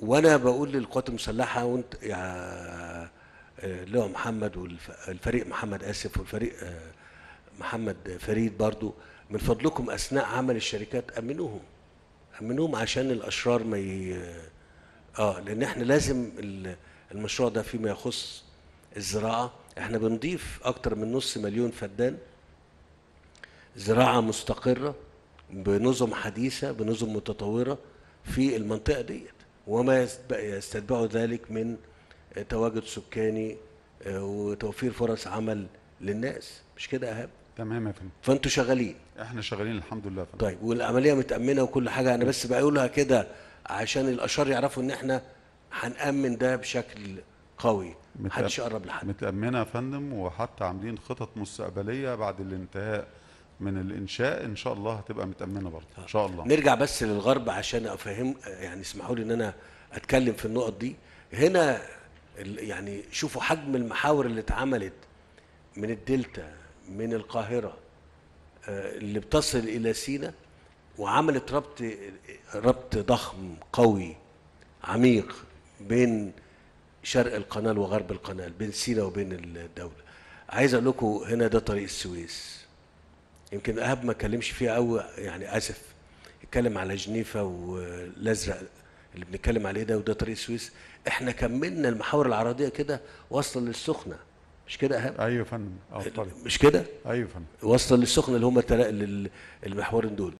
وانا بقول للقوات المسلحه وانت يا آه، لواء محمد والفريق محمد اسف والفريق آه، محمد فريد برضو من فضلكم اثناء عمل الشركات امنوهم امنوهم عشان الاشرار ما ي... اه لان احنا لازم ال- المشروع ده فيما يخص الزراعه احنا بنضيف اكتر من نص مليون فدان زراعه مستقره بنظم حديثه بنظم متطوره في المنطقه ديت وما يستب- يستتبعه ذلك من آه، تواجد سكاني آه، وتوفير فرص عمل للناس مش كده يا ايهاب تمام يا فندم فانتوا شغالين احنا شغالين الحمد لله يا فندم طيب والعمليه متامنه وكل حاجه انا بس بقولها كده عشان الاشرار يعرفوا ان احنا هنامن ده بشكل قوي متأ- محدش يقرب لحد متأمنة يا فندم وحتى عاملين خطط مستقبلية بعد الانتهاء من الإنشاء إن شاء الله هتبقى متأمنة برضه إن شاء الله نرجع بس للغرب عشان افهم يعني اسمحوا لي ان انا اتكلم في النقط دي هنا ال- يعني شوفوا حجم المحاور اللي اتعملت من الدلتا من القاهره آه، اللي بتصل الى سينا وعملت ربط ربط ضخم قوي عميق بين شرق القناه وغرب القناه بين سينا وبين الدوله عايز اقول لكم هنا ده طريق السويس يمكن اهاب ما اتكلمش فيها قوي يعني اسف اتكلم على جنيفا والازرق اللي بنتكلم عليه ده وده طريق السويس احنا كملنا المحاور العرضيه كده واصله للسخنه مش كده يا اهاب أيوة يا فندم أه طيب مش كده أيوة يا فندم واصله للسخنه اللي هم التلا- لل- المحورين دول